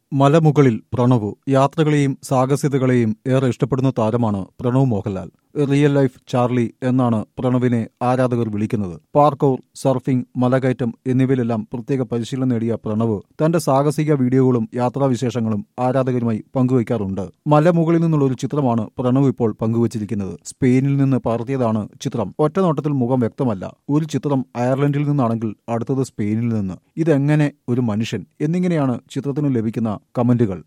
മലമുകളിൽ പ്രണവ് യാത്രകളെയും സാഹസികതകളെയും ഏറെ ഇഷ്ടപ്പെടുന്ന താരമാണ് Pranav Mohanlal real life Charlie എന്നാണ് പ്രണവിനെ ആരാധകർ വിളിക്കുന്നത് പാർക്കൗർ സർഫിംഗ് മലകയറ്റം എന്നിവയിലെല്ലാം പ്രത്യേക പരിശീലനം നേടിയ പ്രണവ് തന്റെ സാഹസിക വീഡിയോകളും യാത്രാവിശേഷങ്ങളും ആരാധകരുമായി പങ്കുവയ്ക്കാറുണ്ട് മലമുകളിൽ നിന്നുള്ള ഒരു ചിത്രമാണ് പ്രണവ് ഇപ്പോൾ പങ്കുവച്ചിരിക്കുന്നത് സ്പെയിനിൽ നിന്ന് പകർത്തിയതാണ് ചിത്രം ഒറ്റനോട്ടത്തിൽ മുഖം വ്യക്തമല്ല ഒരു ചിത്രം അയർലൻഡിൽ നിന്നാണെങ്കിൽ അടുത്തത് സ്പെയിനിൽ നിന്ന് ഇതെങ്ങനെ ഒരു മനുഷ്യൻ എന്നിങ്ങനെയാണ് ചിത്രത്തിന് ലഭിക്കുന്ന കമന്റുകൾ